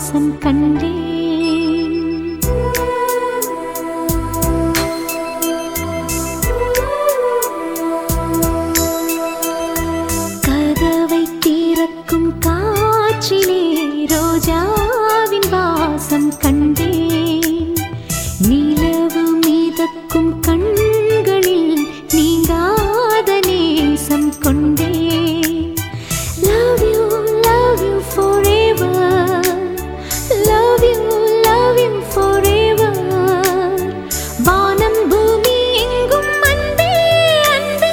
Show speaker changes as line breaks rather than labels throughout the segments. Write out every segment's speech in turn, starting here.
வாசம் கண்டேன் கதவை திறக்கும் காற்றிலே ரோஜாவின் வாசம் கண்டேன் நிலவு மிதக்கும் கண்களில் நீங்காத நேசம் கொண்டேன் Love you, love you forever. Love you, love you forever. வானம் பூமி எங்கும் அன்பே அன்பே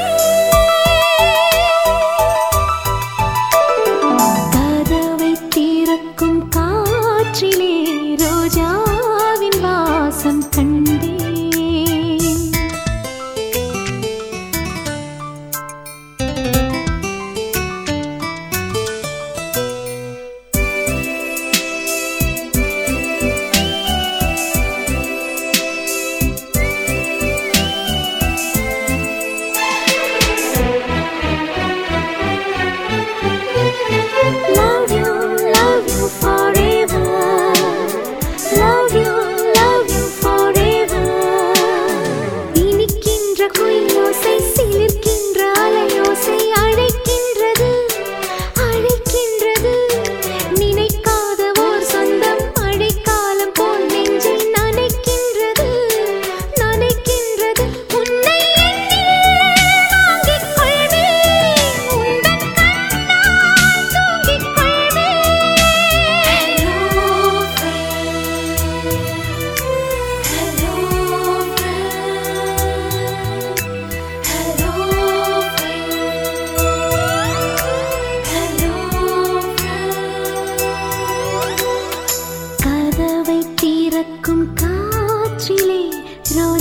கதவை திறக்கும் காற்றிலே ரோஜாவின் வாசம் கண்டேன் Love you, love you forever. Love you, love you forever. இனிக்கின்ற குயிலோசை சிலிர்க்கின்ற அலையோசை அழைக்கின்றது அழைக்கின்றது நினைக்காத ஓர் சொந்தம் மழைக்காலம் போல் நெஞ்சை நனைக்கின்றது நனைக்கின்றது உன்னை என்னில் வாங்கிக் கொள்வேன் உந்தன் கண்ணால் தூங்கிக் கொள்வேன் கதவை திறக்கும் காற்றிலே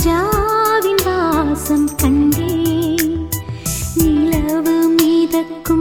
ரோஜாவின் வாசம் கண்டேன் நிலவு மீதக்கும்